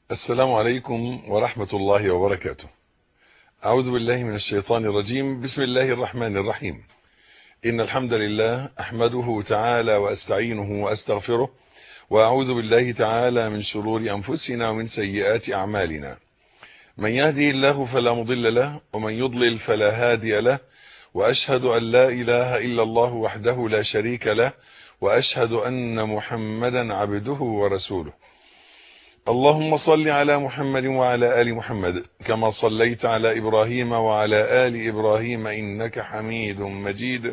السلام عليكم ورحمة الله وبركاته أعوذ بالله من الشيطان الرجيم بسم الله الرحمن الرحيم إن الحمد لله أحمده تعالى وأستعينه وأستغفره وأعوذ بالله تعالى من شرور أنفسنا ومن سيئات أعمالنا من يهدي الله فلا مضل له ومن يضلل فلا هادي له وأشهد أن لا إله إلا الله وحده لا شريك له وأشهد أن محمدا عبده ورسوله اللهم صل على محمد وعلى آل محمد كما صليت على إبراهيم وعلى آل إبراهيم إنك حميد مجيد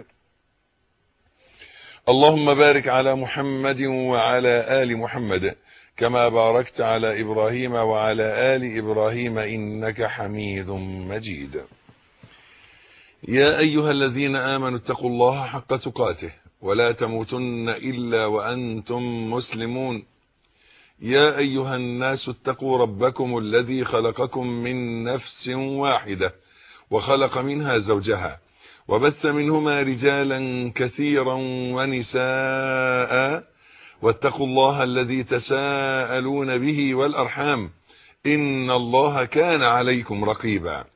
اللهم بارك على محمد وعلى آل محمد كما باركت على إبراهيم وعلى آل إبراهيم إنك حميد مجيد يا أيها الذين آمنوا اتقوا الله حق تقاته ولا تموتن إلا وأنتم مسلمون يا أيها الناس اتقوا ربكم الذي خلقكم من نفس واحدة وخلق منها زوجها وبث منهما رجالا كثيرا ونساء واتقوا الله الذي تساءلون به والأرحام إن الله كان عليكم رقيبا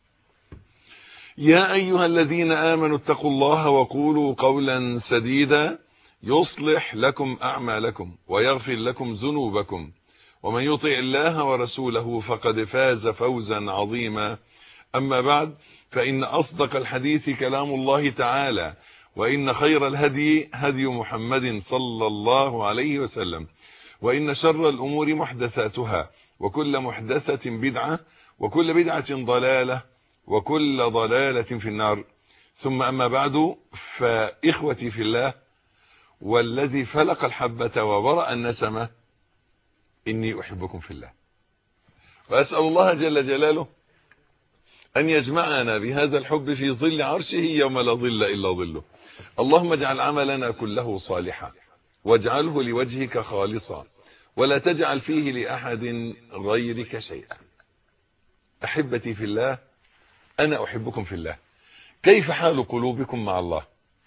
يا أيها الذين آمنوا اتقوا الله وقولوا قولا سديدا يصلح لكم أعمالكم ويغفر لكم ذنوبكم ومن يطع الله ورسوله فقد فاز فوزا عظيما أما بعد فإن أصدق الحديث كلام الله تعالى وإن خير الهدي هدي محمد صلى الله عليه وسلم وإن شر الأمور محدثاتها وكل محدثة بدعة وكل بدعة ضلالة وكل ضلالة في النار ثم أما بعد فإخوتي في الله والذي فلق الحبة وبرأ النسمة إني أحبكم في الله وأسأل الله جل جلاله أن يجمعنا بهذا الحب في ظل عرشه يوم لا ظل إلا ظله اللهم اجعل عملنا كله صالحا واجعله لوجهك خالصا ولا تجعل فيه لأحد غيرك شيئا أحبتي في الله أنا أحبكم في الله كيف حال قلوبكم مع الله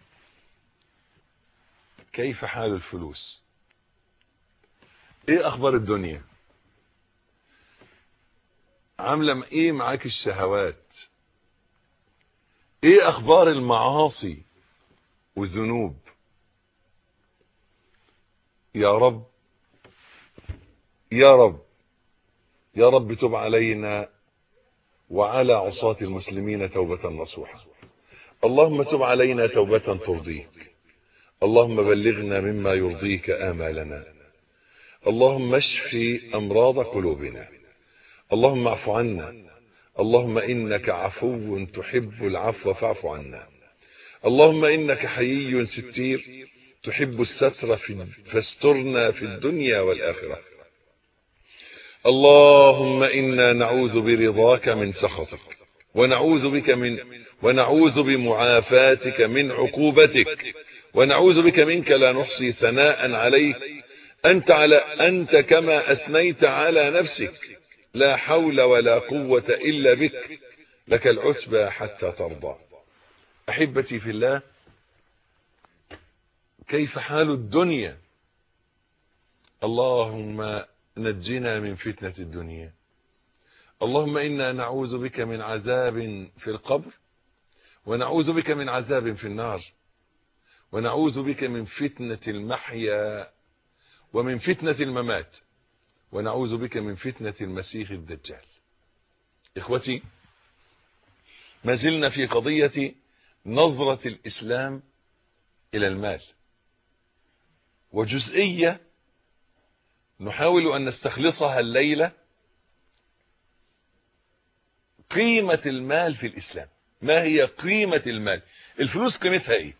كيف حال الفلوس ايه اخبار الدنيا عامله ايه معاك الشهوات ايه اخبار المعاصي والذنوب يا رب يا رب يا رب تب علينا وعلى عصاة المسلمين توبة نصوحة اللهم تب علينا توبة ترضيك اللهم بلغنا مما يرضيك آمالنا اللهم اشف أمراض قلوبنا اللهم اعف عنا اللهم إنك عفو تحب العفو فاعف عنا اللهم إنك حيي ستير تحب الستر في فاسترنا في الدنيا والآخرة اللهم إنا نعوذ برضاك من سخطك ونعوذ بك من ونعوذ بمعافاتك من عقوبتك ونعوذ بك منك لا نحصي ثناء عليك أنت, على أنت كما أثنيت على نفسك لا حول ولا قوة إلا بك لك العتبى حتى ترضى أحبتي في الله كيف حال الدنيا اللهم نجنا من فتنة الدنيا اللهم إنا نعوذ بك من عذاب في القبر ونعوذ بك من عذاب في النار ونعوذ بك من فتنة المحيا ومن فتنة الممات ونعوذ بك من فتنة المسيح الدجال إخوتي ما زلنا في قضية نظرة الإسلام إلى المال وجزئية نحاول أن نستخلصها الليلة قيمة المال في الإسلام ما هي قيمة المال الفلوس قيمتها إيه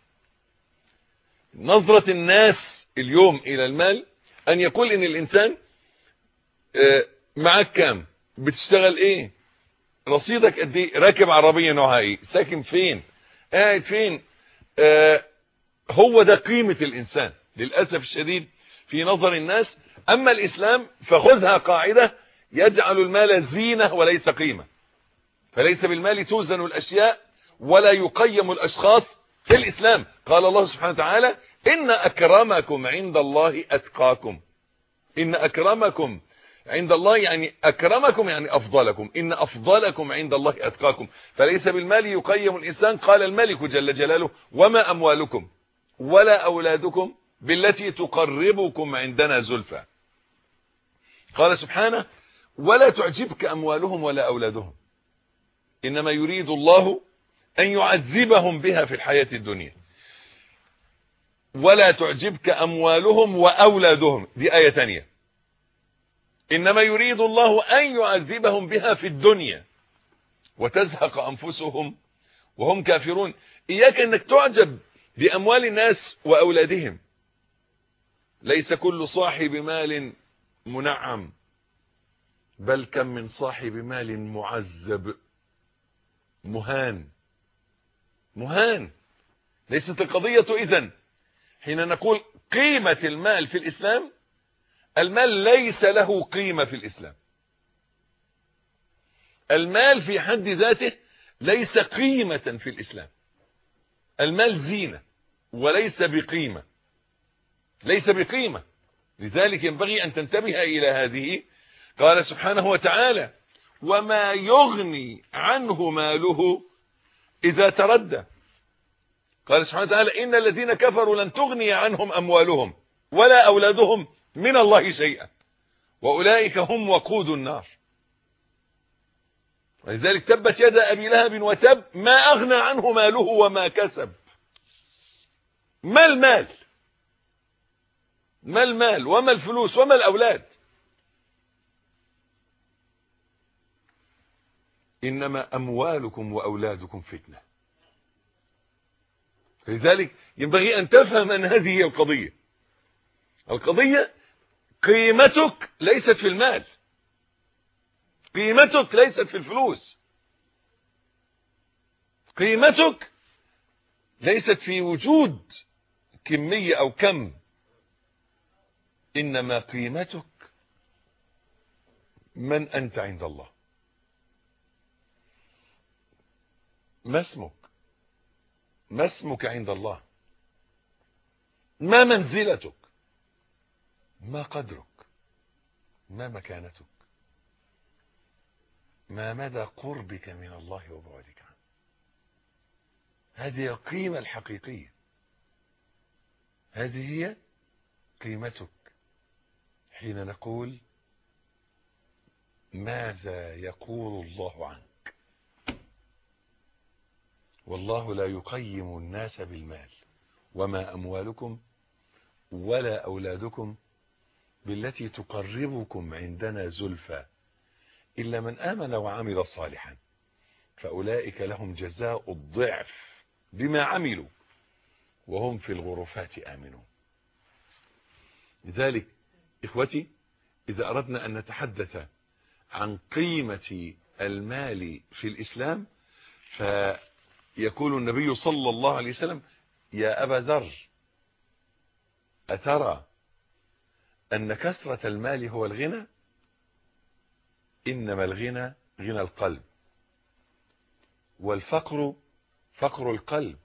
نظرة الناس اليوم الى المال ان يقول ان الانسان معاك كام بتشتغل ايه رصيدك قد ايه راكب عربية نوعها ايه ساكن فين قاعد فين آه هو ده قيمة الانسان للأسف الشديد في نظر الناس اما الاسلام فخذها قاعدة يجعل المال زينة وليس قيمة فليس بالمال توزن الاشياء ولا يقيم الاشخاص في الإسلام قال الله سبحانه وتعالى إن أكرمكم عند الله أتقاكم إن أكرمكم عند الله يعني أكرمكم يعني أفضلكم إن أفضلكم عند الله أتقاكم فليس بالمال يقيم الإنسان قال الملك جل جلاله وما أموالكم ولا أولادكم بالتي تقربكم عندنا زلفى قال سبحانه ولا تعجبك أموالهم ولا أولادهم إنما يريد الله أن يعذبهم بها في الحياة الدنيا ولا تعجبك أموالهم وأولادهم دي آية تانية إنما يريد الله أن يعذبهم بها في الدنيا وتزهق أنفسهم وهم كافرون إياك أنك تعجب بأموال الناس وأولادهم ليس كل صاحب مال منعم بل كم من صاحب مال معذب مهان مهان ليست القضية إذن حين نقول قيمة المال في الإسلام المال ليس له قيمة في الإسلام المال في حد ذاته ليس قيمة في الإسلام المال زينة وليس بقيمة ليس بقيمة لذلك ينبغي أن تنتبه إلى هذه قال سبحانه وتعالى وما يغني عنه ماله إذا تردى قال سبحانه وتعالى إن الذين كفروا لن تغني عنهم أموالهم ولا أولادهم من الله شيئا وأولئك هم وقود النار ولذلك تبت يد أبي لهب وتب ما أغنى عنه ماله وما كسب ما المال ما المال وما الفلوس وما الأولاد إنما أموالكم وأولادكم فتنة لذلك ينبغي أن تفهم أن هذه هي القضية القضية قيمتك ليست في المال قيمتك ليست في الفلوس قيمتك ليست في وجود كمية أو كم إنما قيمتك من أنت عند الله ما اسمك ما اسمك عند الله ما منزلتك ما قدرك ما مكانتك ما مدى قربك من الله وبعدك عنه هذه القيمة الحقيقية هذه هي قيمتك حين نقول ماذا يقول الله عنك والله لا يقيم الناس بالمال وما أموالكم ولا أولادكم بالتي تقربكم عندنا زلفى إلا من آمن وعمل صالحا فأولئك لهم جزاء الضعف بما عملوا وهم في الغرفات آمنون لذلك إخوتي إذا أردنا أن نتحدث عن قيمة المال في الإسلام فيقول النبي صلى الله عليه وسلم يا أبا ذر أترى أن كثرة المال هو الغنى إنما الغنى غنى القلب والفقر فقر القلب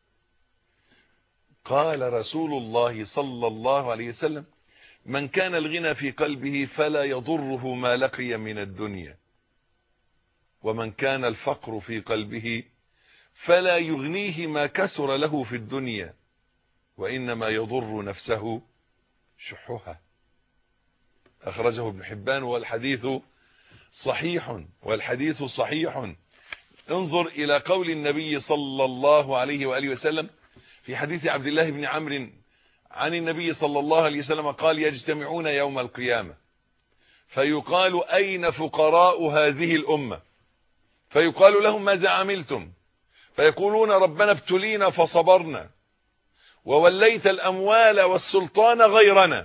قال رسول الله صلى الله عليه وسلم من كان الغنى في قلبه فلا يضره ما لقي من الدنيا ومن كان الفقر في قلبه فلا يغنيه ما كسر له في الدنيا وإنما يضر نفسه شحها أخرجه ابن حبان والحديث صحيح والحديث صحيح انظر إلى قول النبي صلى الله عليه وآله وسلم في حديث عبد الله بن عمرو عن النبي صلى الله عليه وسلم قال يجتمعون يوم القيامة فيقال أين فقراء هذه الأمة فيقال لهم ماذا عملتم فيقولون ربنا ابتلينا فصبرنا ووليت الأموال والسلطان غيرنا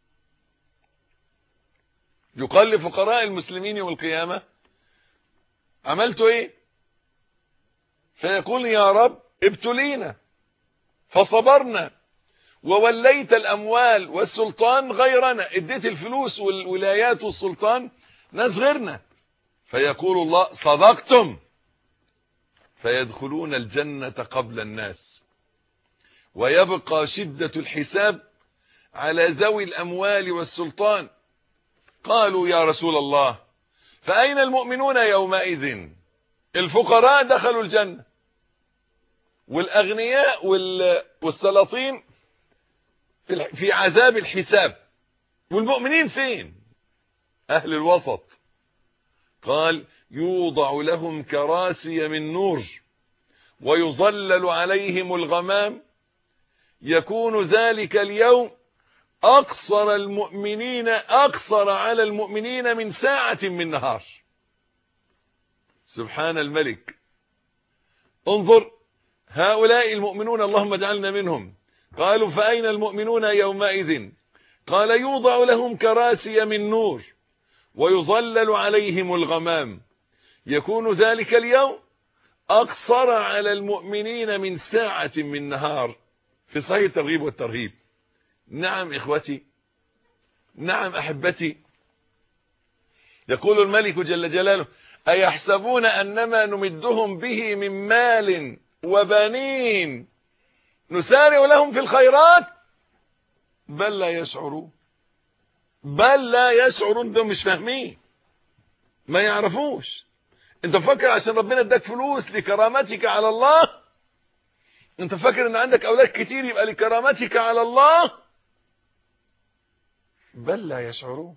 يقال لفقراء المسلمين يوم القيامة عملت ايه فيقول يا رب ابتلينا فصبرنا ووليت الاموال والسلطان غيرنا اديت الفلوس والولايات والسلطان ناس غيرنا فيقول الله صدقتم فيدخلون الجنة قبل الناس ويبقى شدة الحساب على ذوي الاموال والسلطان قالوا يا رسول الله فأين المؤمنون يومئذ الفقراء دخلوا الجنة والأغنياء والسلاطين في عذاب الحساب والمؤمنين فين أهل الوسط قال يوضع لهم كراسي من نور ويظلل عليهم الغمام يكون ذلك اليوم أقصر المؤمنين أقصر على المؤمنين من ساعة من نهار سبحان الملك انظر هؤلاء المؤمنون اللهم اجعلنا منهم قالوا فأين المؤمنون يومئذ قال يوضع لهم كراسي من نور ويظلل عليهم الغمام يكون ذلك اليوم أقصر على المؤمنين من ساعة من نهار في صحيح الترغيب والترهيب نعم إخوتي نعم أحبتي يقول الملك جل جلاله أيحسبون أنما نمدهم به من مال وبنين نسارع لهم في الخيرات بل لا يشعرون بل لا يشعرون دول مش فاهمين ما يعرفوش انت فاكر عشان ربنا اداك فلوس لكرامتك على الله انت فاكر ان عندك اولاد كتير يبقى لكرامتك على الله بل لا يشعرون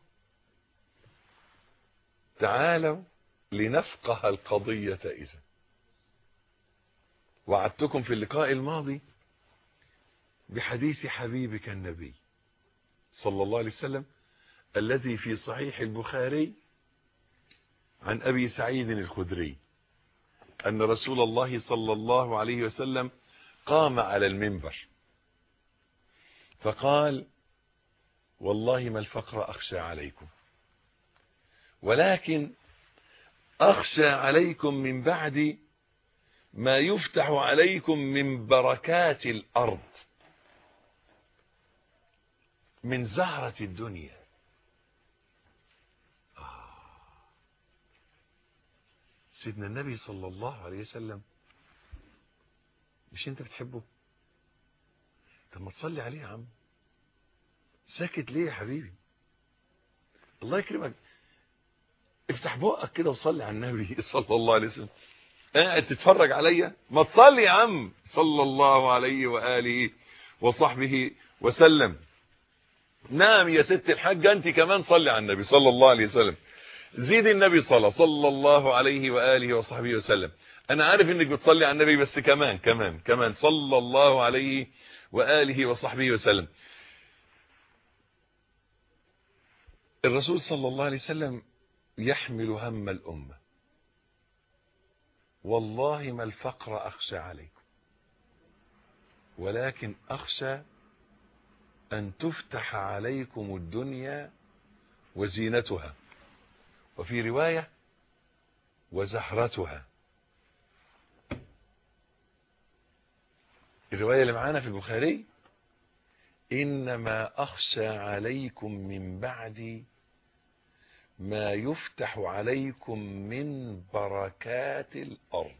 تعالوا لنفقه القضية إذا وعدتكم في اللقاء الماضي بحديث حبيبك النبي صلى الله عليه وسلم الذي في صحيح البخاري عن أبي سعيد الخدري أن رسول الله صلى الله عليه وسلم قام على المنبر فقال والله ما الفقر أخشى عليكم ولكن أخشى عليكم من بعد ما يفتح عليكم من بركات الأرض من زهرة الدنيا سيدنا النبي صلى الله عليه وسلم مش انت بتحبه طب ما تصلي عليه يا عم ساكت ليه يا حبيبي الله يكرمك افتح بقك كده وصلي على النبي صلى الله عليه وسلم قاعد تتفرج عليا ما تصلي يا عم صلى الله عليه واله وصحبه وسلم نعم يا ست الحاجه انت كمان صلي على النبي صلى الله عليه وسلم زيد النبي صلى صلى الله عليه واله وصحبه وسلم انا عارف انك بتصلي على النبي بس كمان كمان كمان صلى الله عليه واله وصحبه وسلم الرسول صلى الله عليه وسلم يحمل هم الامه والله ما الفقر اخشى عليكم ولكن اخشى ان تفتح عليكم الدنيا وزينتها وفي روايه وزهرتها الرواية اللي معانا في البخاري إنما أخشى عليكم من بعدي ما يفتح عليكم من بركات الأرض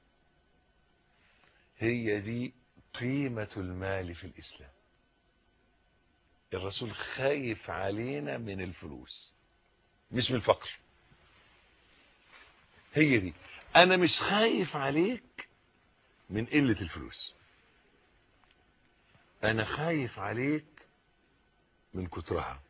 هي دي قيمة المال في الإسلام الرسول خايف علينا من الفلوس مش من الفقر هي دي أنا مش خايف عليك من قلة الفلوس انا خايف عليك من كترها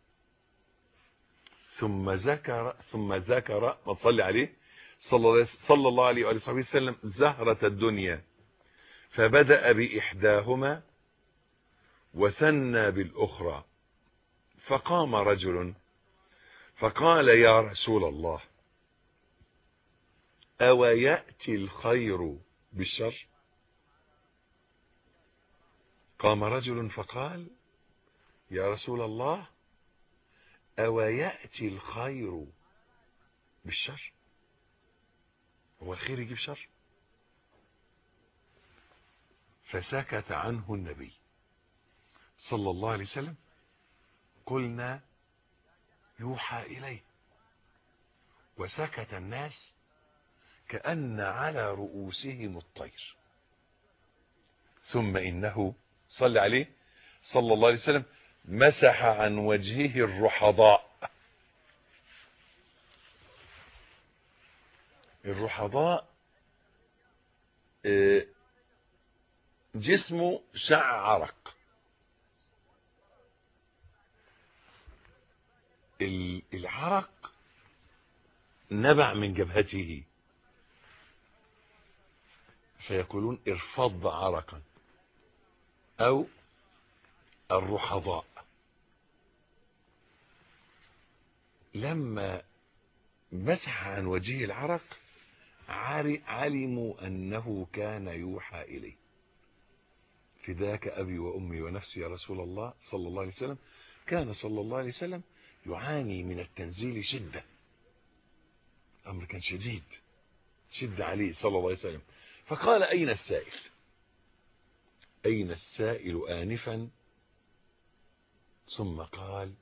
ثم ذكر ثم ذكر ما تصلي عليه صلى, صلى الله عليه وآله وصحبه وسلم زهرة الدنيا فبدأ بإحداهما وثنى بالأخرى فقام رجل فقال يا رسول الله أو يأتي الخير بالشر قام رجل فقال يا رسول الله أو يأتي الخير بالشر هو الخير يجيب شر فسكت عنه النبي صلى الله عليه وسلم قلنا يوحى إليه وسكت الناس كأن على رؤوسهم الطير ثم إنه صلى عليه صلى الله عليه وسلم مسح عن وجهه الرحضاء الرحضاء جسمه شع عرق العرق نبع من جبهته فيقولون ارفض عرقا او الرحضاء لما مسح عن وجهه العرق علموا أنه كان يوحى إليه فداك أبي وأمي ونفسي يا رسول الله صلى الله عليه وسلم كان صلى الله عليه وسلم يعاني من التنزيل شدة أمر كان شديد شدة عليه صلى الله عليه وسلم فقال أين السائل أين السائل آنفا ثم قال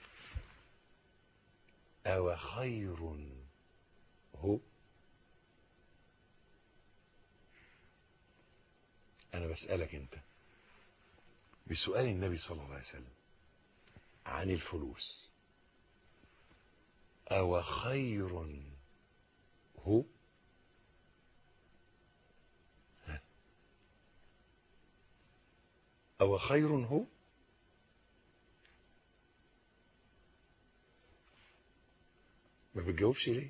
أو خير هو أنا بسألك أنت بسؤال النبي صلى الله عليه وسلم عن الفلوس أو خير هو أو خير هو ما بتجاوبش ليه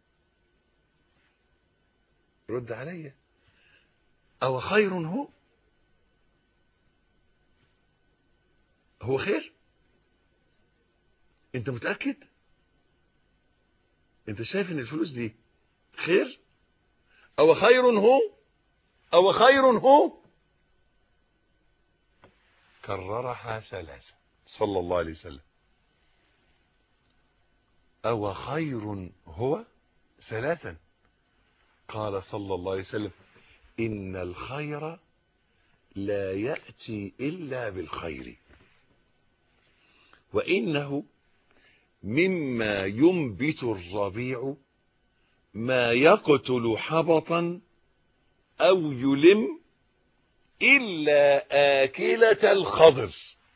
رد عليا أو خير هو هو خير انت متأكد انت شايف ان الفلوس دي خير او خير هو او خير هو كررها ثلاثة صلى الله عليه وسلم أو خير هو ثلاثا قال صلى الله عليه وسلم إن الخير لا يأتي إلا بالخير وإنه مما ينبت الربيع ما يقتل حبطا أو يلم إلا آكلة الخضر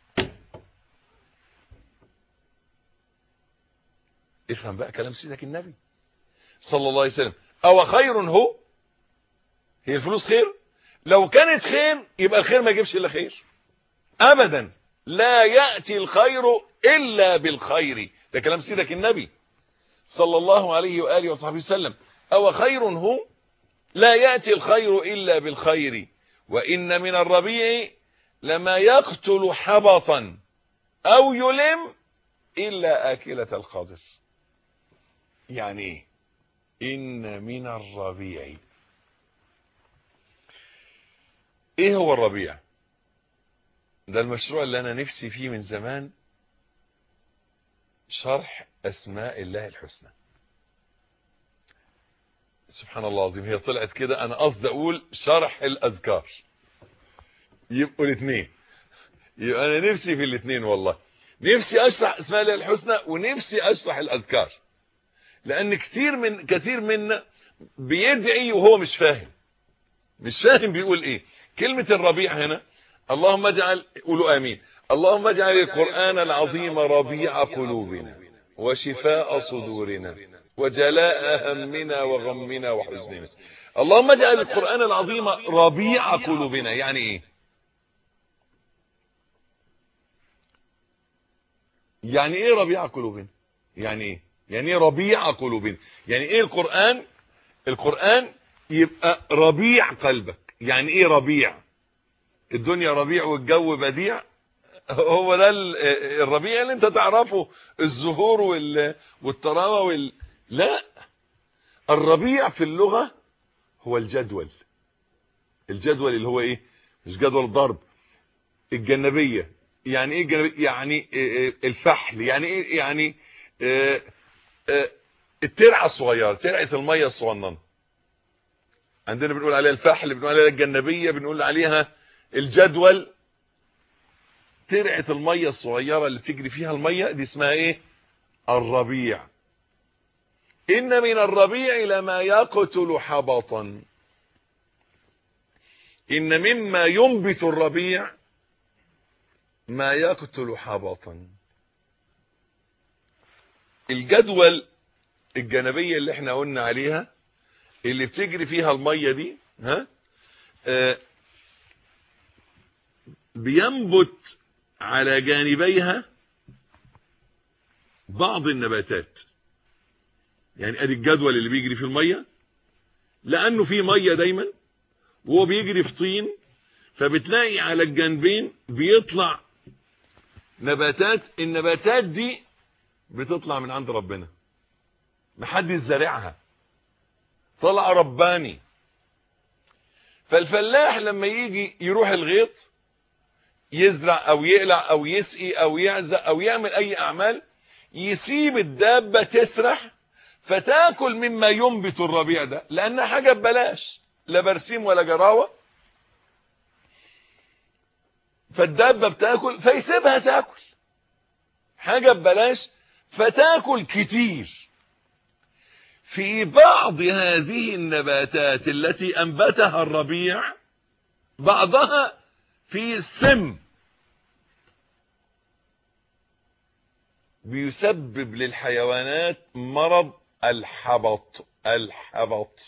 افهم بقى كلام سيدك النبي صلى الله عليه وسلم أو خير هو هي الفلوس خير لو كانت خير يبقى الخير ما يجيبش إلا خير أبدا لا يأتي الخير إلا بالخير ده كلام سيدك النبي صلى الله عليه وآله وصحبه وسلم أو خير هو لا يأتي الخير إلا بالخير وإن من الربيع لما يقتل حبطا أو يلم إلا آكلة الخضر يعني ايه إن من الربيع ايه هو الربيع ده المشروع اللي انا نفسي فيه من زمان شرح اسماء الله الحسنى سبحان الله العظيم هي طلعت كده انا قصدي اقول شرح الاذكار يبقوا الاثنين يبقى انا نفسي في الاثنين والله نفسي اشرح اسماء الله الحسنى ونفسي اشرح الاذكار لان كثير من كثير منا بيدعي وهو مش فاهم مش فاهم بيقول ايه كلمة الربيع هنا اللهم اجعل قولوا امين اللهم اجعل القرآن العظيم ربيع قلوبنا وشفاء صدورنا وجلاء همنا وغمنا وحزننا اللهم اجعل القرآن العظيم ربيع قلوبنا يعني ايه يعني ايه ربيع قلوبنا يعني ايه يعني ايه ربيع قلوبنا يعني ايه القرآن القرآن يبقى ربيع قلبك يعني ايه ربيع الدنيا ربيع والجو بديع هو ده الربيع اللي انت تعرفه الزهور والطراوه وال... لا الربيع في اللغة هو الجدول الجدول اللي هو ايه مش جدول ضرب الجنبية يعني ايه الجنبية يعني الفحل يعني ايه يعني الترعة الصغيرة ترعة المية الصغننة عندنا بنقول عليها الفحل بنقول عليها الجنبية بنقول عليها الجدول ترعة المية الصغيرة اللي تجري فيها المية دي اسمها ايه الربيع ان من الربيع لما يقتل حبطا ان مما ينبت الربيع ما يقتل حبطا الجدول الجانبية اللي احنا قلنا عليها اللي بتجري فيها المية دي ها آه بينبت على جانبيها بعض النباتات يعني ادي الجدول اللي بيجري في المية لانه في مية دايما وهو بيجري في طين فبتلاقي على الجانبين بيطلع نباتات النباتات دي بتطلع من عند ربنا محدش زارعها طلع رباني فالفلاح لما يجي يروح الغيط يزرع او يقلع او يسقي او يعزق او يعمل اي اعمال يسيب الدابة تسرح فتاكل مما ينبت الربيع ده لانها حاجة ببلاش لا برسيم ولا جراوة فالدابة بتاكل فيسيبها تاكل حاجة ببلاش فتاكل كتير في بعض هذه النباتات التي انبتها الربيع بعضها في سم بيسبب للحيوانات مرض الحبط الحبط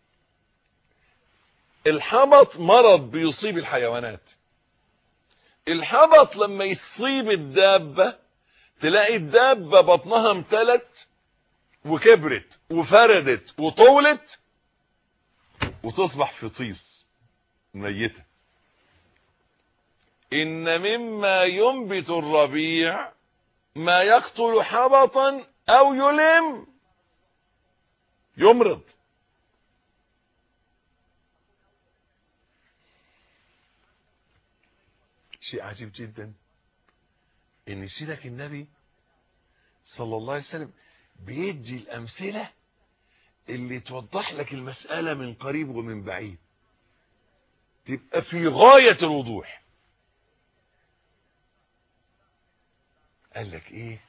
الحبط مرض بيصيب الحيوانات الحبط لما يصيب الدابة تلاقي الدابة بطنها امتلت وكبرت وفردت وطولت وتصبح في طيس ميتة إن مما ينبت الربيع ما يقتل حبطا أو يلم يمرض شيء عجيب جدا ان سيدك النبي صلى الله عليه وسلم بيدي الامثلة اللي توضح لك المسألة من قريب ومن بعيد تبقى في غاية الوضوح قال لك ايه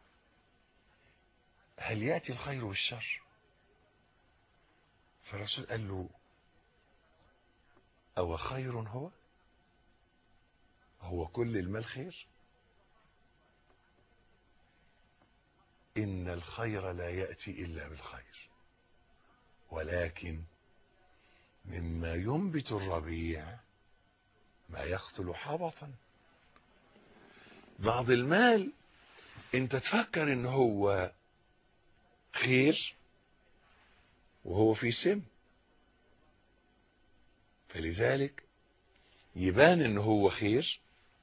هل يأتي الخير والشر فالرسول قال له او خير هو هو كل المال خير إن الخير لا يأتي إلا بالخير ولكن مما ينبت الربيع ما يقتل حبطا بعض المال انت تفكر ان هو خير وهو في سم فلذلك يبان ان هو خير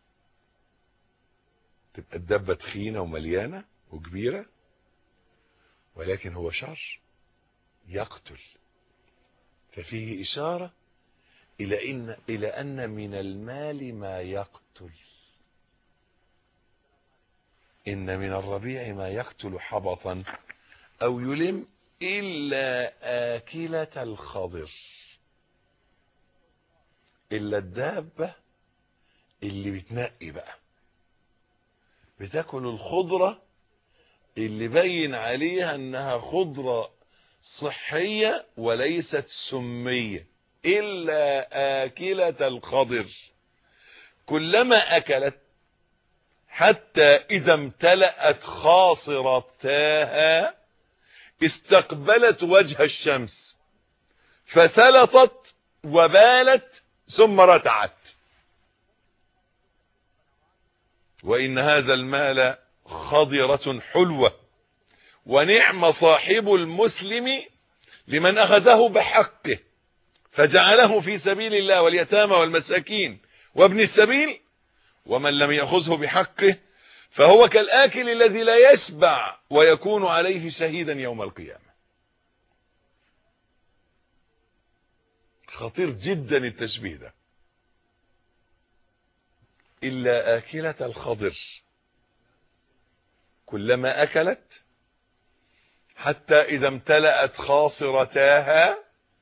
تبقى الدبة تخينة ومليانة وكبيرة ولكن هو شر يقتل ففيه إشارة إلى إن, إلى أن من المال ما يقتل إن من الربيع ما يقتل حبطا أو يلم إلا آكلة الخضر إلا الدابة اللي بتنقي بقى بتاكل الخضرة اللي بين عليها انها خضرة صحية وليست سمية الا اكلة الخضر كلما اكلت حتى اذا امتلأت خاصرتاها استقبلت وجه الشمس فسلطت وبالت ثم رتعت وإن هذا المال خضرة حلوة ونعم صاحب المسلم لمن أخذه بحقه فجعله في سبيل الله واليتامى والمساكين وابن السبيل ومن لم يأخذه بحقه فهو كالآكل الذي لا يشبع ويكون عليه شهيدا يوم القيامة خطير جدا التشبيه ده إلا آكلة الخضر كلما أكلت حتى إذا امتلأت خاصرتاها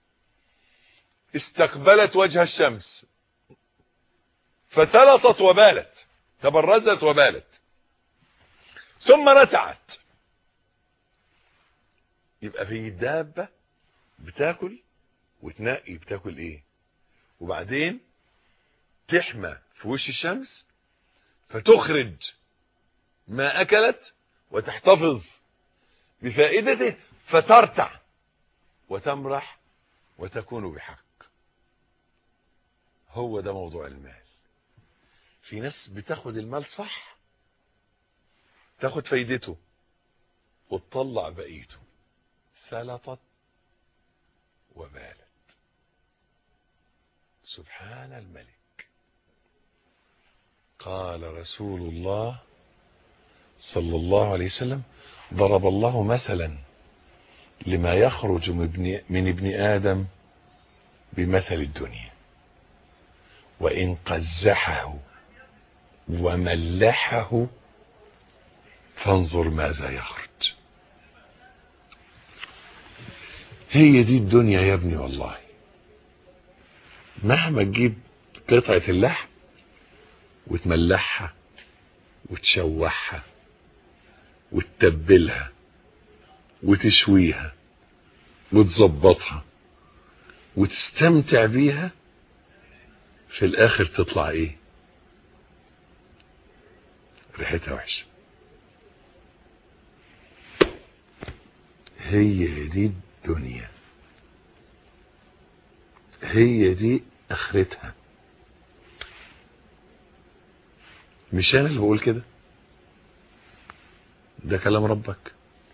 استقبلت وجه الشمس فتلطت وبالت تبرزت وبالت ثم رتعت يبقى في دابة بتاكل وتنقي بتاكل ايه وبعدين تحمى في وش الشمس فتخرج ما اكلت وتحتفظ بفائدته فترتع وتمرح وتكون بحق هو ده موضوع المال في ناس بتاخد المال صح تاخد فايدته وتطلع بقيته سلطت وبالت سبحان الملك قال رسول الله صلى الله عليه وسلم ضرب الله مثلا لما يخرج من ابن, من ابن آدم بمثل الدنيا وإن قزحه وملحه فانظر ماذا يخرج هي دي الدنيا يا ابني والله مهما تجيب قطعة اللحم وتملحها وتشوحها وتتبلها وتشويها وتظبطها وتستمتع بيها في الاخر تطلع ايه ريحتها وحشه هي دي الدنيا هي دي اخرتها مش انا اللي بقول كده ده كلام ربك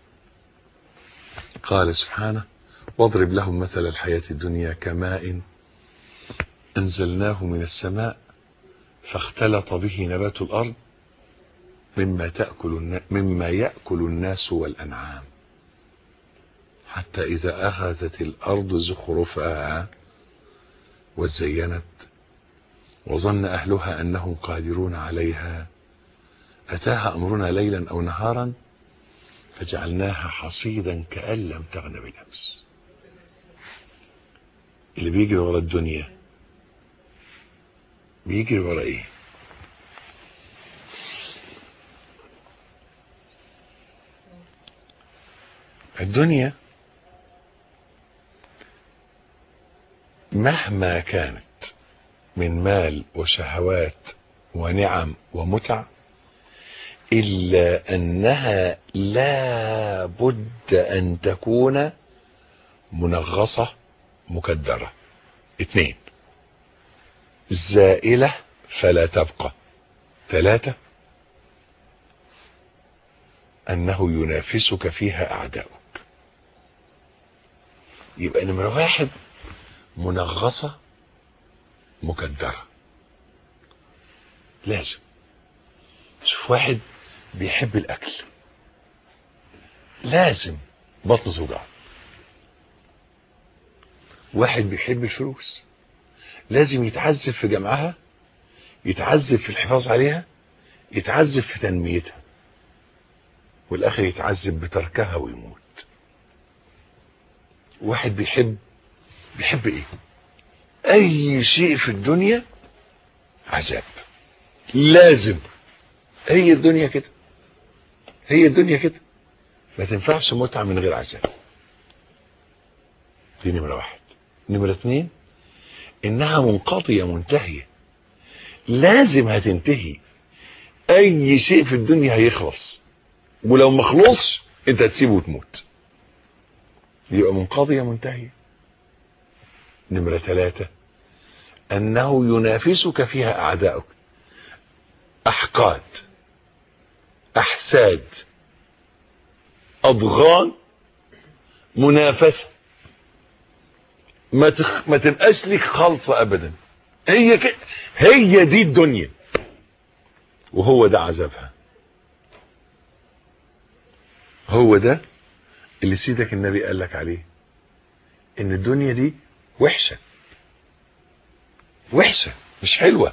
قال سبحانه واضرب لهم مثل الحياة الدنيا كماء أنزلناه من السماء فاختلط به نبات الأرض مما تأكل مما يأكل الناس والأنعام حتى إذا أخذت الأرض زخرفها وزينت وظن أهلها أنهم قادرون عليها أتاها أمرنا ليلا أو نهارا فجعلناها حصيدا كأن لم تغن بالأمس اللي بيجري ورا الدنيا بيجري ورا ايه الدنيا مهما كانت من مال وشهوات ونعم ومتع إلا أنها لا بد أن تكون منغصة مكدرة اثنين زائلة فلا تبقى ثلاثة أنه ينافسك فيها أعداؤك يبقى نمرة واحد منغصة مكدرة لازم شوف واحد بيحب الأكل لازم بطنه توجعه واحد بيحب الفلوس لازم يتعذب في جمعها يتعذب في الحفاظ عليها يتعذب في تنميتها والاخر يتعذب بتركها ويموت واحد بيحب بيحب ايه اي شيء في الدنيا عذاب لازم هي الدنيا كده هي الدنيا كده ما تنفعش متعة من غير عذاب دي نمرة واحد نمرة اتنين انها منقضية منتهية لازم هتنتهي اي شيء في الدنيا هيخلص ولو ما خلصش انت هتسيبه وتموت يبقى منقضية منتهية نمرة ثلاثة انه ينافسك فيها اعداؤك احقاد احساد اضغان منافسه ما تخ... ما تبقاش ليك خالصه ابدا هي ك... هي دي الدنيا وهو ده عذابها هو ده اللي سيدك النبي قال لك عليه ان الدنيا دي وحشه وحشه مش حلوه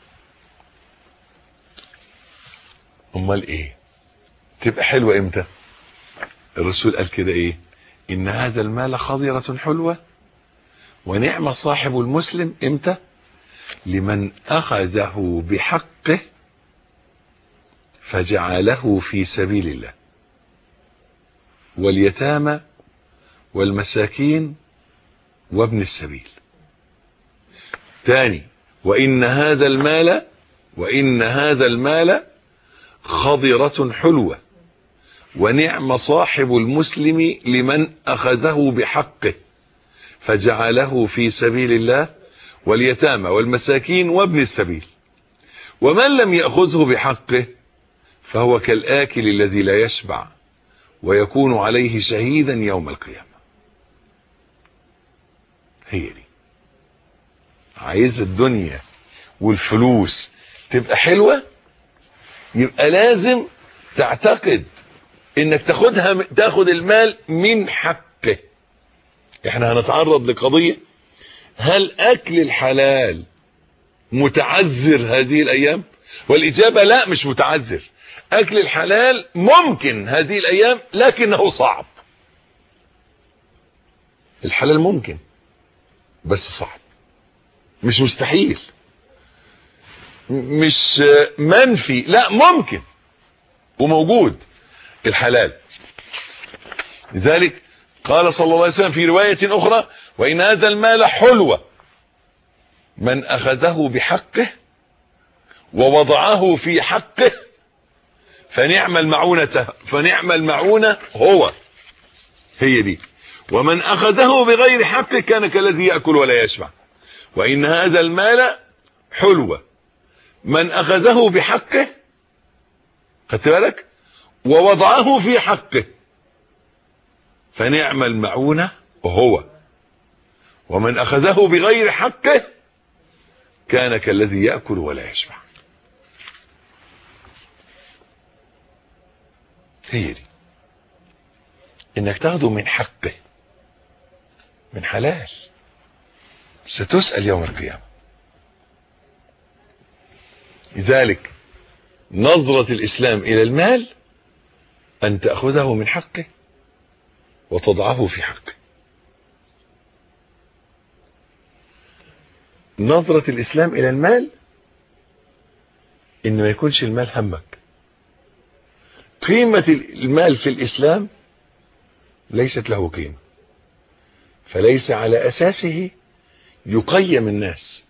امال ايه تبقى حلوه امتى الرسول قال كده ايه ان هذا المال خضرة حلوة ونعم صاحب المسلم امتى لمن اخذه بحقه فجعله في سبيل الله واليتامى والمساكين وابن السبيل تاني وان هذا المال وان هذا المال خضرة حلوة ونعم صاحب المسلم لمن أخذه بحقه فجعله في سبيل الله واليتامى والمساكين وابن السبيل ومن لم يأخذه بحقه فهو كالآكل الذي لا يشبع ويكون عليه شهيدا يوم القيامة هي دي عايز الدنيا والفلوس تبقى حلوة يبقى لازم تعتقد انك تاخدها تاخد المال من حقه احنا هنتعرض لقضية هل اكل الحلال متعذر هذه الايام والاجابة لا مش متعذر اكل الحلال ممكن هذه الايام لكنه صعب الحلال ممكن بس صعب مش مستحيل مش منفي لا ممكن وموجود الحلال لذلك قال صلى الله عليه وسلم في رواية اخرى وان هذا المال حلوة من اخذه بحقه ووضعه في حقه فنعم المعونة فنعم المعونة هو هي دي ومن اخذه بغير حقه كان كالذي يأكل ولا يشبع وان هذا المال حلوة من اخذه بحقه خدت بالك ووضعه في حقه فنعم المعونة هو ومن اخذه بغير حقه كان كالذي يأكل ولا يشبع هي دي انك تاخده من حقه من حلال ستسأل يوم القيامة لذلك نظرة الإسلام إلى المال أن تأخذه من حقه وتضعه في حقه نظرة الإسلام إلى المال إن ما يكونش المال همك قيمة المال في الإسلام ليست له قيمة فليس على أساسه يقيم الناس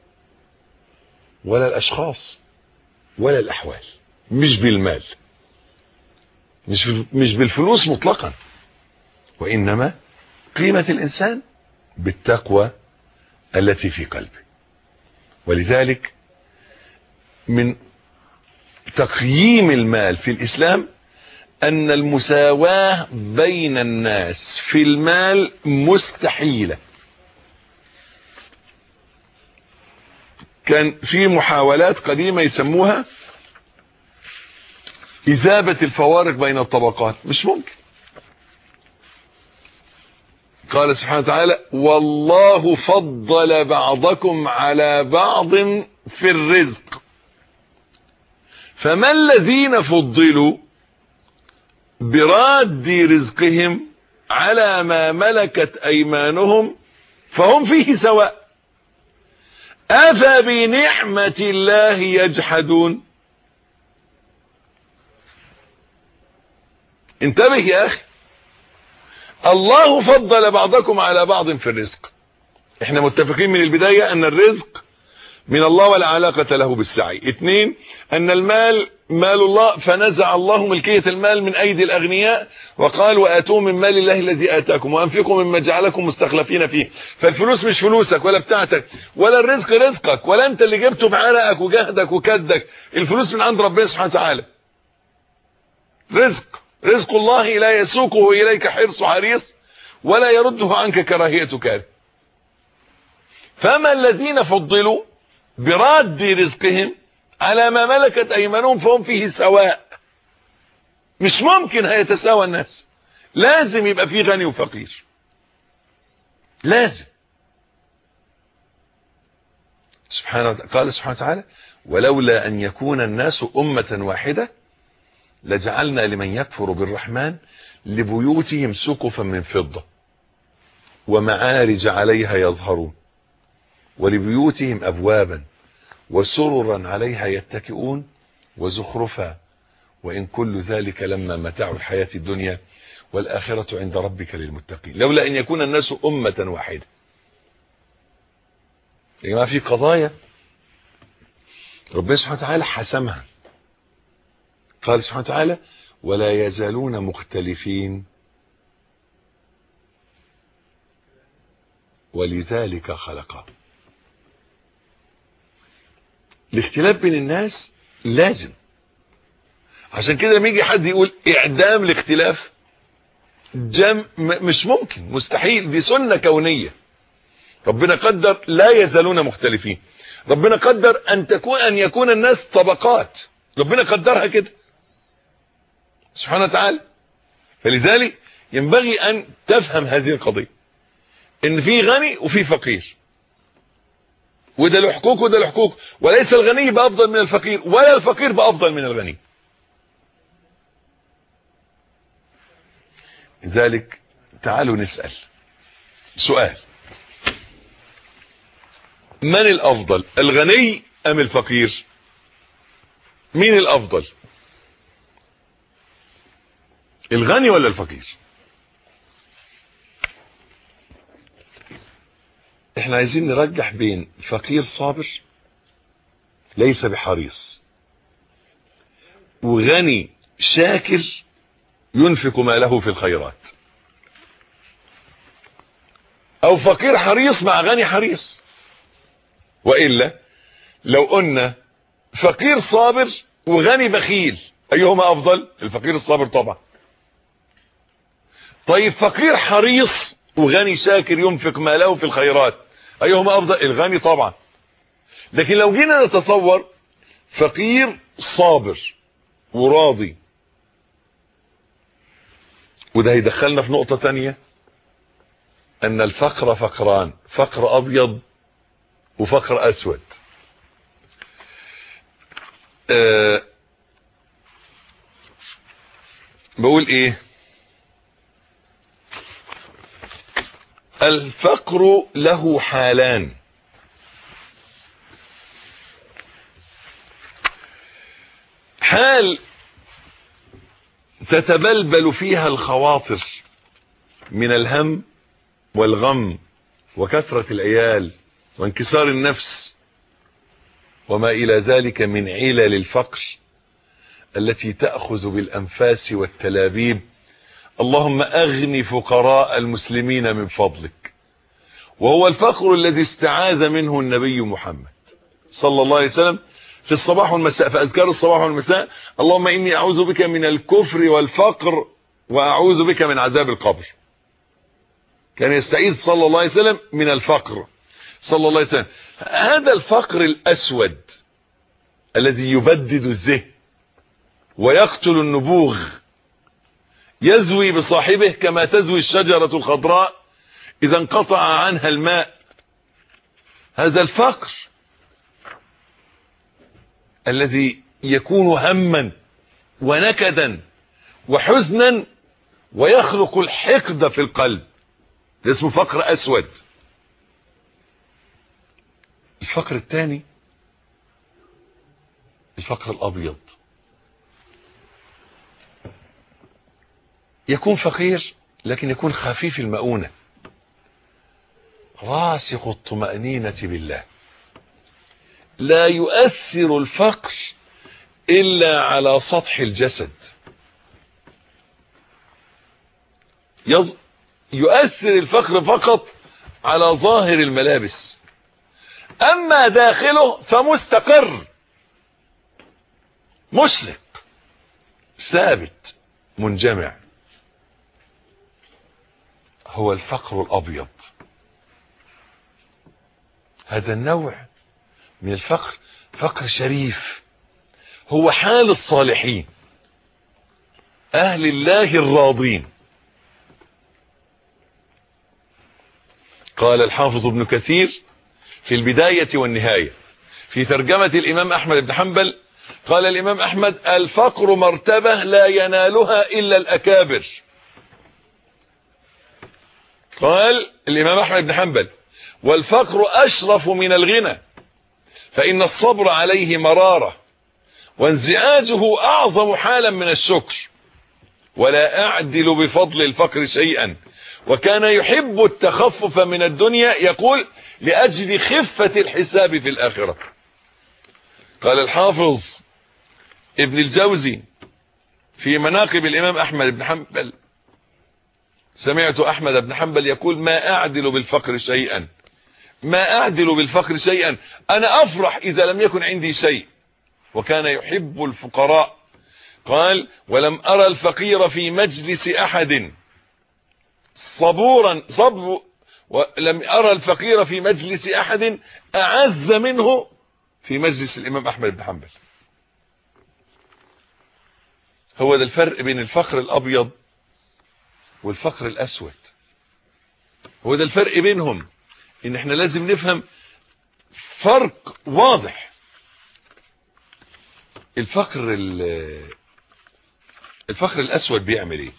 ولا الأشخاص ولا الأحوال مش بالمال مش مش بالفلوس مطلقا وإنما قيمة الإنسان بالتقوى التي في قلبه ولذلك من تقييم المال في الإسلام أن المساواة بين الناس في المال مستحيلة كان في محاولات قديمة يسموها إذابة الفوارق بين الطبقات مش ممكن قال سبحانه وتعالى والله فضل بعضكم على بعض في الرزق فما الذين فضلوا براد رزقهم على ما ملكت ايمانهم فهم فيه سواء افبنعمة الله يجحدون انتبه يا اخي الله فضل بعضكم على بعض في الرزق احنا متفقين من البداية ان الرزق من الله ولا علاقة له بالسعي اثنين ان المال مال الله فنزع الله ملكية المال من ايدي الاغنياء وقال واتوا من مال الله الذي اتاكم وانفقوا مما جعلكم مستخلفين فيه فالفلوس مش فلوسك ولا بتاعتك ولا الرزق رزقك ولا انت اللي جبته بعرقك وجهدك وكدك الفلوس من عند ربنا سبحانه وتعالى رزق رزق الله لا يسوقه اليك حرص حريص ولا يرده عنك كراهية كاره فما الذين فضلوا براد رزقهم على ما ملكت ايمانهم فهم فيه سواء مش ممكن هيتساوى الناس لازم يبقى فيه غني وفقير لازم سبحانه وتعالى قال سبحانه وتعالى ولولا ان يكون الناس امة واحدة لجعلنا لمن يكفر بالرحمن لبيوتهم سقفا من فضة ومعارج عليها يظهرون ولبيوتهم ابوابا وسررا عليها يتكئون وزخرفا وإن كل ذلك لما متاع الحياة الدنيا والآخرة عند ربك للمتقين لولا أن يكون الناس أمة واحدة يا جماعة في قضايا ربنا سبحانه وتعالى حسمها قال سبحانه وتعالى ولا يزالون مختلفين ولذلك خلقه الاختلاف بين الناس لازم عشان كده لما يجي حد يقول اعدام الاختلاف جم مش ممكن مستحيل دي سنة كونية ربنا قدر لا يزالون مختلفين ربنا قدر ان تكون ان يكون الناس طبقات ربنا قدرها كده سبحانه وتعالى فلذلك ينبغي ان تفهم هذه القضية ان في غني وفي فقير وده له حقوق وده له حقوق وليس الغني بافضل من الفقير ولا الفقير بافضل من الغني لذلك تعالوا نسأل سؤال من الافضل الغني ام الفقير مين الافضل الغني ولا الفقير احنا عايزين نرجح بين فقير صابر ليس بحريص وغني شاكر ينفق ماله في الخيرات او فقير حريص مع غني حريص وإلا لو قلنا فقير صابر وغني بخيل ايهما افضل الفقير الصابر طبعا طيب فقير حريص وغني شاكر ينفق ماله في الخيرات ايهما افضل الغني طبعا لكن لو جينا نتصور فقير صابر وراضي وده هيدخلنا في نقطة تانية ان الفقر فقران فقر ابيض وفقر اسود أه بقول ايه الفقر له حالان حال تتبلبل فيها الخواطر من الهم والغم وكثرة العيال وانكسار النفس وما إلى ذلك من علل الفقر التي تأخذ بالأنفاس والتلابيب اللهم أغني فقراء المسلمين من فضلك وهو الفقر الذي استعاذ منه النبي محمد صلى الله عليه وسلم في الصباح والمساء في أذكار الصباح والمساء اللهم إني أعوذ بك من الكفر والفقر وأعوذ بك من عذاب القبر كان يستعيذ صلى الله عليه وسلم من الفقر صلى الله عليه وسلم هذا الفقر الأسود الذي يبدد الذهن ويقتل النبوغ يزوي بصاحبه كما تزوي الشجرة الخضراء إذا انقطع عنها الماء هذا الفقر الذي يكون هما ونكدا وحزنا ويخلق الحقد في القلب ده اسمه فقر أسود الفقر الثاني الفقر الأبيض يكون فقير لكن يكون خفيف المؤونة راسخ الطمأنينة بالله لا يؤثر الفقر إلا على سطح الجسد يز... يؤثر الفقر فقط على ظاهر الملابس أما داخله فمستقر مشرق ثابت منجمع هو الفقر الأبيض هذا النوع من الفقر فقر شريف هو حال الصالحين أهل الله الراضين قال الحافظ ابن كثير في البداية والنهاية في ترجمة الإمام أحمد بن حنبل قال الإمام أحمد الفقر مرتبة لا ينالها إلا الأكابر قال الإمام أحمد بن حنبل والفقر أشرف من الغنى فإن الصبر عليه مرارة وانزعاجه أعظم حالا من الشكر ولا أعدل بفضل الفقر شيئا وكان يحب التخفف من الدنيا يقول لأجل خفة الحساب في الآخرة قال الحافظ ابن الجوزي في مناقب الإمام أحمد بن حنبل سمعت احمد بن حنبل يقول ما اعدل بالفقر شيئا ما اعدل بالفقر شيئا انا افرح اذا لم يكن عندي شيء وكان يحب الفقراء قال ولم ارى الفقير في مجلس احد صبورا صبر ولم ارى الفقير في مجلس احد اعز منه في مجلس الامام احمد بن حنبل هو ده الفرق بين الفقر الابيض والفقر الاسود هو ده الفرق بينهم ان احنا لازم نفهم فرق واضح الفقر الفقر الاسود بيعمل ايه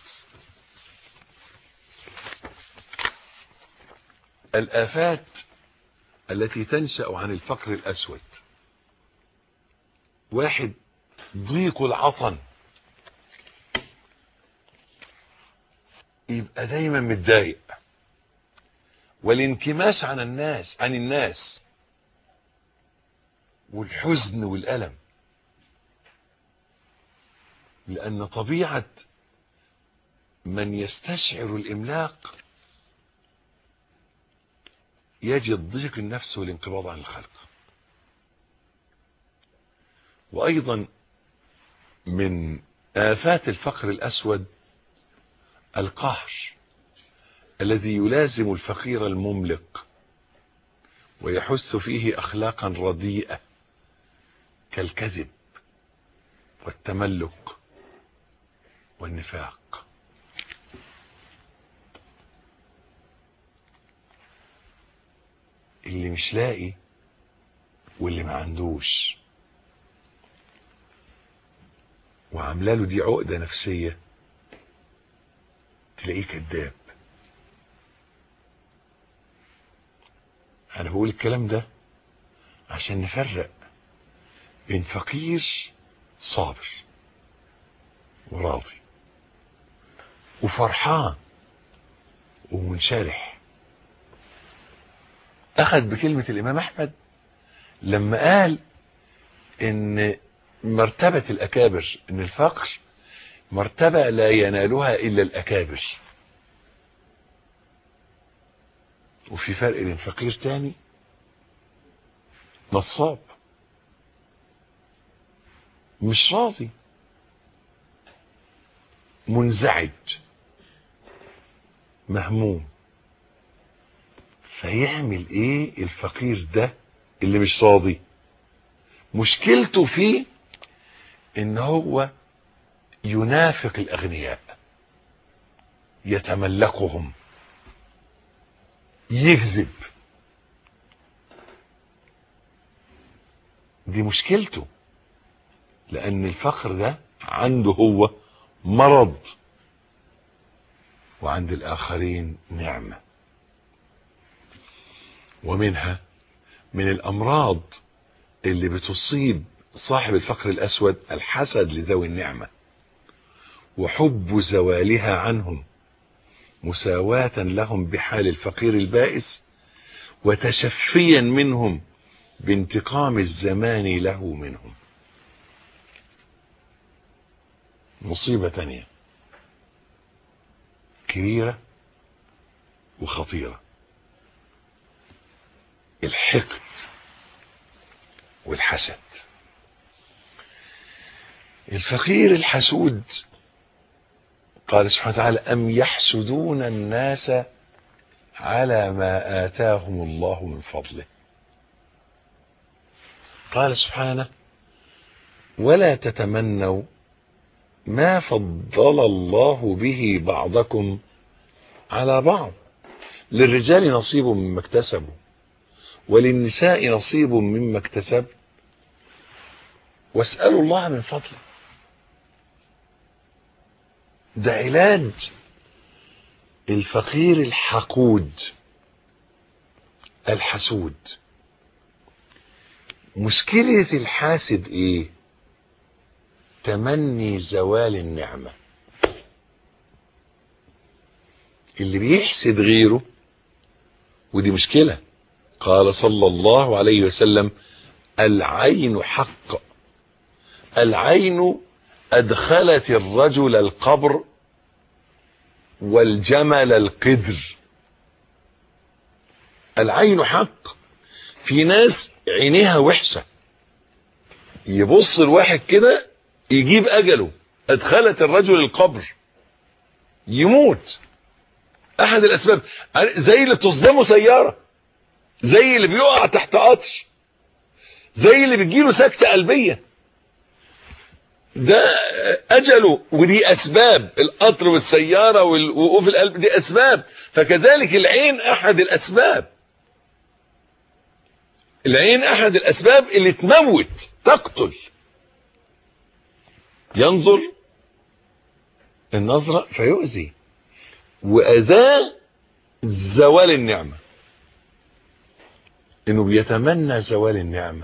الافات التي تنشأ عن الفقر الاسود واحد ضيق العطن يبقى دايما متضايق والانكماش عن الناس عن الناس والحزن والألم لأن طبيعة من يستشعر الإملاق يجد ضيق النفس والانقباض عن الخلق وأيضا من آفات الفقر الأسود القهر الذي يلازم الفقير المملق ويحث فيه أخلاقا رديئة كالكذب والتملق والنفاق اللي مش لاقي واللي ما عندوش وعاملاله دي عقدة نفسية تلاقيه كذاب انا بقول الكلام ده عشان نفرق بين فقير صابر وراضي وفرحان ومنشرح اخذ بكلمة الامام احمد لما قال ان مرتبة الاكابر ان الفقر مرتبة لا ينالها الا الاكابر وفي فرق بين فقير تاني نصاب مش راضي منزعج مهموم فيعمل ايه الفقير ده اللي مش راضي مشكلته فيه ان هو ينافق الاغنياء يتملكهم يكذب دي مشكلته لان الفقر ده عنده هو مرض وعند الاخرين نعمة ومنها من الامراض اللي بتصيب صاحب الفقر الاسود الحسد لذوي النعمة وحب زوالها عنهم مساواة لهم بحال الفقير البائس وتشفيا منهم بانتقام الزمان له منهم مصيبة تانية كبيرة وخطيرة الحقد والحسد الفقير الحسود قال سبحانه وتعالى أم يحسدون الناس على ما آتاهم الله من فضله قال سبحانه ولا تتمنوا ما فضل الله به بعضكم على بعض للرجال نصيب مما اكتسبوا وللنساء نصيب مما اكتسب واسألوا الله من فضله ده علاج الفقير الحقود الحسود مشكلة الحاسد ايه تمني زوال النعمة اللي بيحسد غيره ودي مشكلة قال صلى الله عليه وسلم العين حق العين أدخلت الرجل القبر والجمل القدر العين حق في ناس عينيها وحشة يبص الواحد كده يجيب أجله أدخلت الرجل القبر يموت أحد الأسباب زي اللي بتصدمه سيارة زي اللي بيقع تحت قطر زي اللي بتجيله سكتة قلبية ده أجله ودي أسباب القطر والسيارة والوقوف القلب دي أسباب فكذلك العين أحد الأسباب العين أحد الأسباب اللي تموت تقتل ينظر النظرة فيؤذي وأذاه زوال النعمة انه بيتمنى زوال النعمة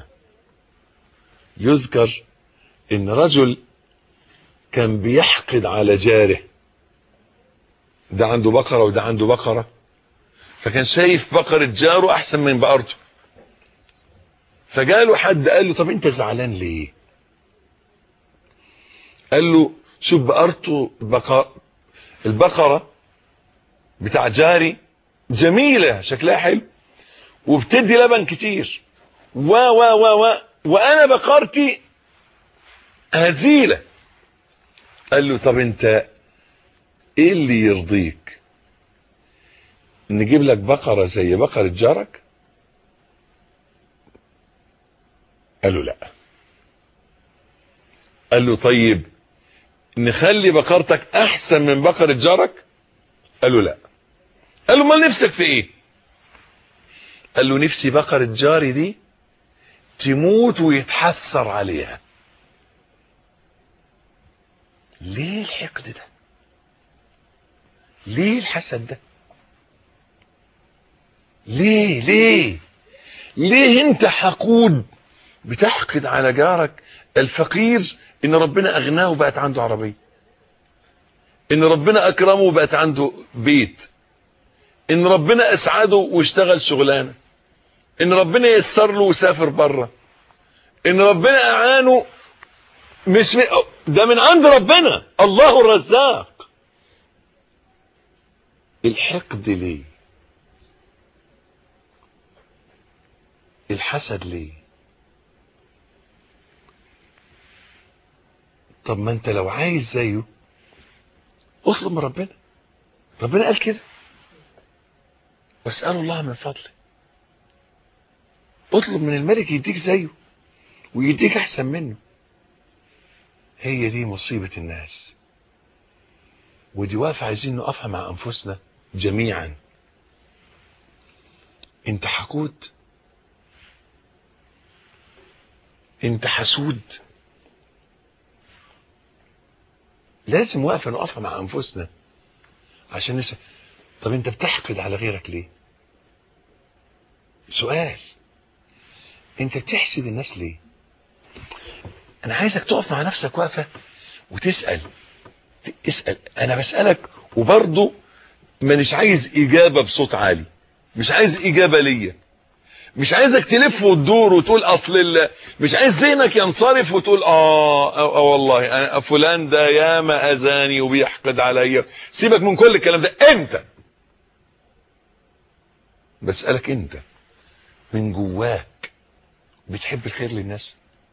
يذكر ان رجل كان بيحقد على جاره ده عنده بقرة وده عنده بقرة فكان شايف بقرة جاره احسن من بقرته فجاله حد قال له طب انت زعلان ليه قال له شوف بقرته بقر البقرة بتاع جاري جميلة شكلها حلو وبتدي لبن كتير و و و و وانا بقرتي هزيلة قال له طب انت ايه اللي يرضيك نجيب لك بقرة زي بقرة جارك قال له لا قال له طيب نخلي بقرتك احسن من بقرة جارك قال له لا قال له ما نفسك في ايه قال له نفسي بقرة جاري دي تموت ويتحسر عليها ليه الحقد ده ليه الحسد ده ليه ليه ليه انت حقود بتحقد على جارك الفقير ان ربنا اغناه وبقت عنده عربية ان ربنا اكرمه وبقت عنده بيت ان ربنا اسعده واشتغل شغلانه ان ربنا يسر له وسافر بره ان ربنا اعانه مش من ده من عند ربنا الله الرزاق الحقد ليه الحسد ليه طب ما انت لو عايز زيه اطلب من ربنا ربنا قال كده واسألوا الله من فضله اطلب من الملك يديك زيه ويديك احسن منه هي دي مصيبة الناس ودي واقفة عايزين نقفها مع انفسنا جميعا انت حقود انت حسود لازم واقفة نقفها مع انفسنا عشان نسأل طب انت بتحقد على غيرك ليه سؤال انت بتحسد الناس ليه انا عايزك تقف مع نفسك واقفة وتسأل اسأل انا بسألك وبرضه مانيش عايز اجابة بصوت عالي مش عايز اجابة ليا مش عايزك تلف وتدور وتقول اصل ال... مش عايز ذهنك ينصرف وتقول اه, آه, آه والله أنا فلان ده ياما اذاني وبيحقد عليا سيبك من كل الكلام ده انت بسألك انت من جواك بتحب الخير للناس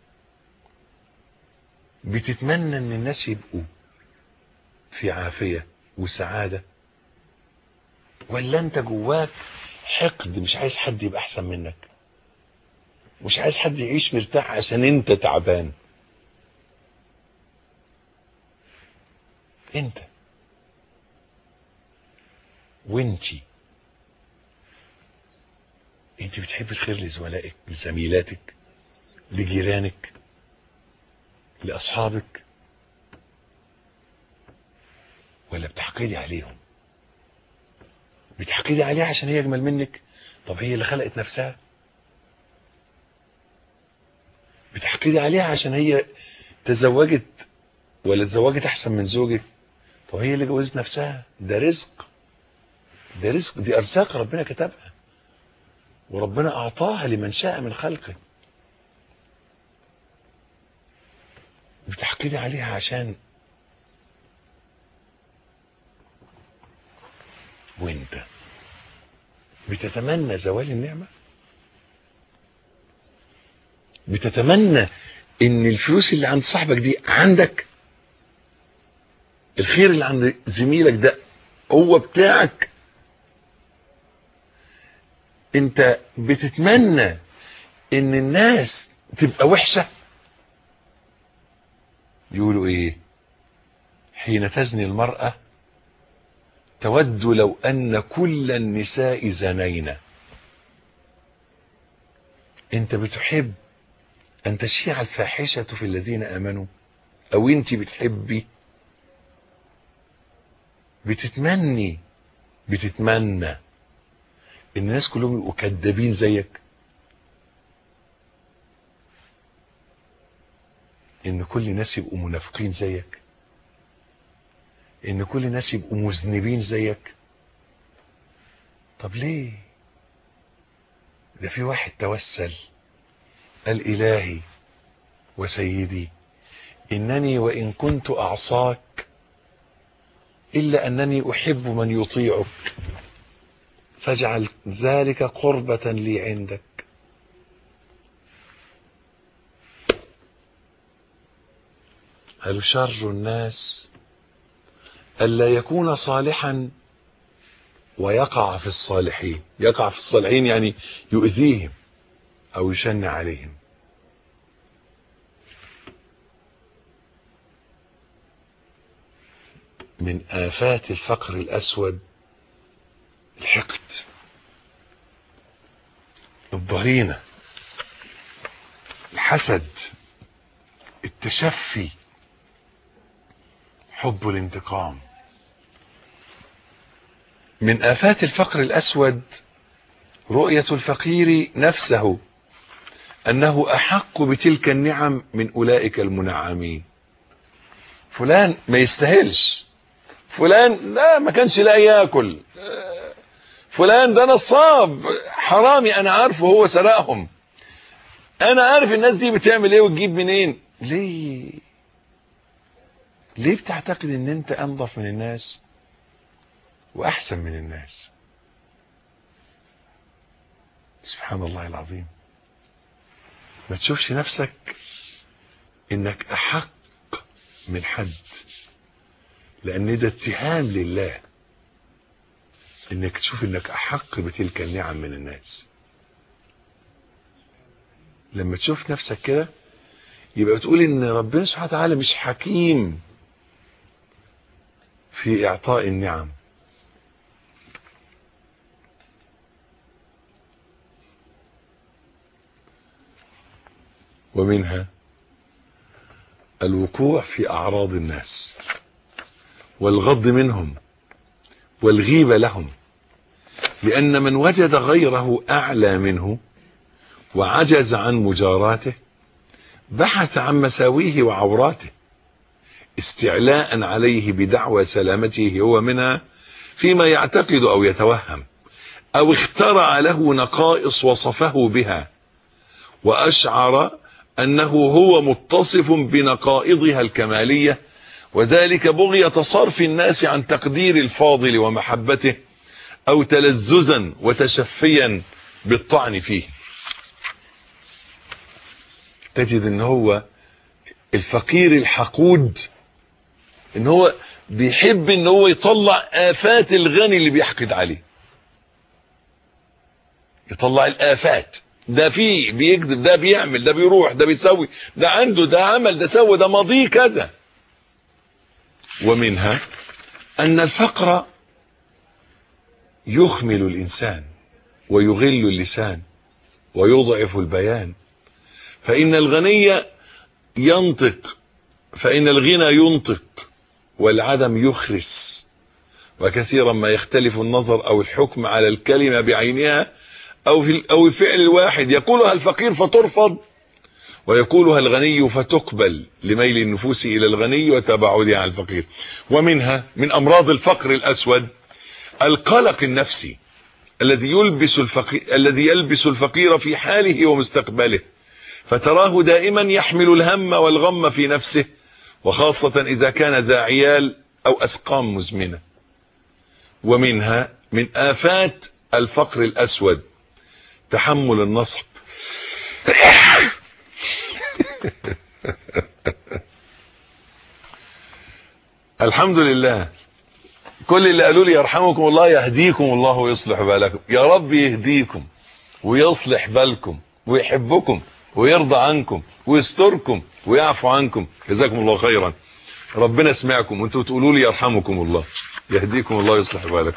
بتتمنى ان الناس يبقوا في عافية وسعادة ولا انت جواك حقد مش عايز حد يبقى احسن منك مش عايز حد يعيش مرتاح عشان انت تعبان انت وانتي انت بتحب الخير لزملائك لزميلاتك لجيرانك لاصحابك ولا بتحقدي عليهم بتحقدي عليها عشان هي اجمل منك طب هي اللي خلقت نفسها بتحقدي عليها عشان هي تزوجت ولا تزوجت احسن من زوجك طب هي اللي جوزت نفسها ده رزق ده رزق دي ارزاق ربنا كتبها وربنا اعطاها لمن شاء من خلقه بتحقدي عليها عشان وانت بتتمنى زوال النعمة بتتمنى ان الفلوس اللي عند صاحبك دي عندك الخير اللي عند زميلك ده هو بتاعك انت بتتمنى ان الناس تبقى وحشة يقولوا ايه حين تزني المرأة تود لو ان كل النساء زنينا انت بتحب ان تشيع الفاحشة في الذين امنوا او انت بتحبي بتتمني بتتمنى ان الناس كلهم يبقوا كدابين زيك ان كل الناس يبقوا منافقين زيك ان كل الناس يبقوا مذنبين زيك طب ليه ده في واحد توسل قال الهي وسيدي انني وان كنت اعصاك الا انني احب من يطيعك فاجعل ذلك قربة لي عندك هل شر الناس ألا يكون صالحا ويقع في الصالحين يقع في الصالحين يعني يؤذيهم أو يشن عليهم من آفات الفقر الأسود الحقد الضغينة الحسد التشفي حب الانتقام من آفات الفقر الأسود رؤية الفقير نفسه أنه أحق بتلك النعم من أولئك المنعمين فلان ما يستاهلش فلان لا ما كانش لا ياكل فلان ده نصاب حرامي انا عارفه هو سرقهم انا عارف الناس دي بتعمل ايه وتجيب منين ليه ليه بتعتقد ان انت انظف من الناس واحسن من الناس سبحان الله العظيم ما تشوفش نفسك انك احق من حد لان ده اتهام لله انك تشوف انك احق بتلك النعم من الناس لما تشوف نفسك كده يبقى تقول ان ربنا سبحانه وتعالى مش حكيم في اعطاء النعم ومنها الوقوع في اعراض الناس والغض منهم والغيبة لهم لأن من وجد غيره أعلى منه وعجز عن مجاراته بحث عن مساويه وعوراته استعلاء عليه بدعوى سلامته هو منها فيما يعتقد أو يتوهم أو اخترع له نقائص وصفه بها وأشعر أنه هو متصف بنقائضها الكمالية وذلك بغية صرف الناس عن تقدير الفاضل ومحبته او تلذذا وتشفيا بالطعن فيه تجد ان هو الفقير الحقود ان هو بيحب ان هو يطلع افات الغني اللي بيحقد عليه يطلع الافات ده فيه بيكذب ده بيعمل ده بيروح ده بيسوي ده عنده ده عمل ده سوى ده ماضيه كذا ومنها أن الفقر يخمل الإنسان ويغل اللسان ويضعف البيان فإن الغني ينطق فإن الغنى ينطق والعدم يخرس وكثيرا ما يختلف النظر أو الحكم على الكلمة بعينها أو في أو الفعل الواحد يقولها الفقير فترفض ويقولها الغني فتقبل لميل النفوس إلى الغني وتباعدها عن الفقير ومنها من أمراض الفقر الأسود القلق النفسي الذي يلبس الفقير الذي يلبس الفقير في حاله ومستقبله فتراه دائما يحمل الهم والغم في نفسه وخاصة إذا كان ذا عيال أو أسقام مزمنة ومنها من آفات الفقر الأسود تحمل النصب الحمد لله كل اللي قالوا لي يرحمكم الله يهديكم الله ويصلح بالكم يا رب يهديكم ويصلح بالكم ويحبكم ويرضى عنكم ويستركم ويعفو عنكم جزاكم الله خيرا ربنا يسمعكم وانتوا تقولوا لي يرحمكم الله يهديكم الله ويصلح بالكم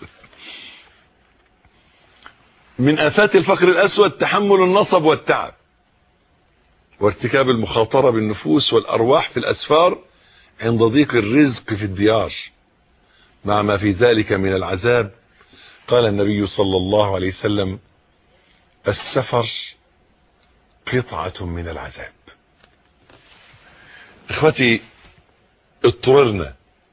من آفات الفقر الأسود تحمل النصب والتعب وارتكاب المخاطرة بالنفوس والأرواح في الأسفار عند ضيق الرزق في الديار مع ما في ذلك من العذاب قال النبي صلى الله عليه وسلم السفر قطعة من العذاب اخوتي اضطررنا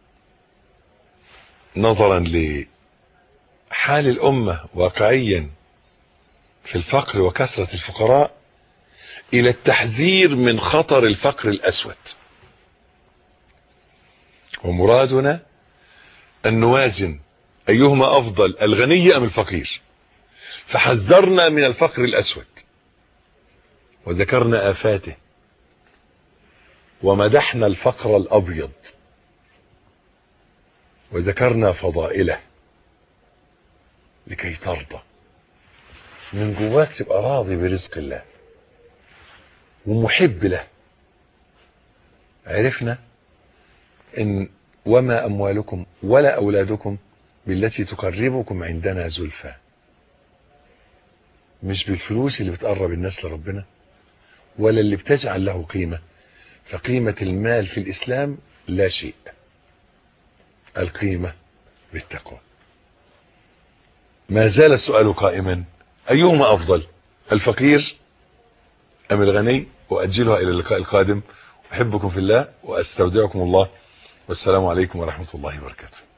نظرا لحال الأمة واقعيا في الفقر وكثرة الفقراء الى التحذير من خطر الفقر الاسود ومرادنا ان نوازن ايهما افضل الغني ام الفقير فحذرنا من الفقر الاسود وذكرنا افاته ومدحنا الفقر الابيض وذكرنا فضائله لكي ترضى من جواك تبقى راضي برزق الله ومحب له عرفنا ان وما اموالكم ولا اولادكم بالتي تقربكم عندنا زلفى مش بالفلوس اللي بتقرب الناس لربنا ولا اللي بتجعل له قيمة فقيمة المال في الاسلام لا شيء القيمة بالتقوى ما زال السؤال قائما ايهما افضل الفقير ام الغني واجلها الى اللقاء القادم احبكم في الله واستودعكم الله والسلام عليكم ورحمة الله وبركاته